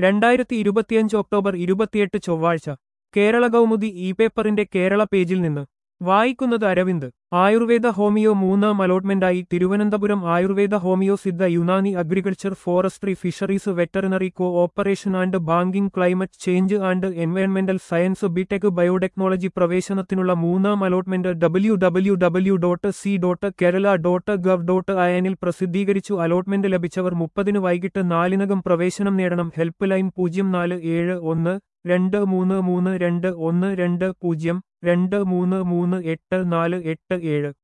രണ്ടായിരത്തി ഇരുപത്തിയഞ്ച് ഒക്ടോബർ ഇരുപത്തിയെട്ട് ചൊവ്വാഴ്ച കേരള കൗമുദി ഇ പേപ്പറിന്റെ കേരള പേജിൽ നിന്ന് വായിക്കുന്നത് അരവിന്ദ് ആയുർവേദ ഹോമിയോ മൂന്നാം അലോട്ട്മെന്റായി Thiruvananthapuram Ayurveda homeo Siddha Unani agriculture forestry fisheries veterinary cooperation and banking climate change and എൻവയൺമെന്റൽ സയൻസ് ബിടെക് ബയോടെക്നോളജി പ്രവേശനത്തിനുള്ള മൂന്നാം allotment W W W dot C dot Kerala dot gov dot അയനിൽ പ്രസിദ്ധീകരിച്ചു അലോട്ട്മെന്റ് ലഭിച്ചവർ മുപ്പതിന് വൈകിട്ട് നാലിനകം പ്രവേശനം നേടണം ഹെൽപ്പ് ലൈൻ പൂജ്യം നാല് ഏഴ് ഒന്ന് രണ്ട് മൂന്ന് മൂന്ന് രണ്ട് ഒന്ന് രണ്ട് പൂജ്യം രണ്ട് മൂന്ന് മൂന്ന് എട്ട് നാല് എട്ട് ഏഴ്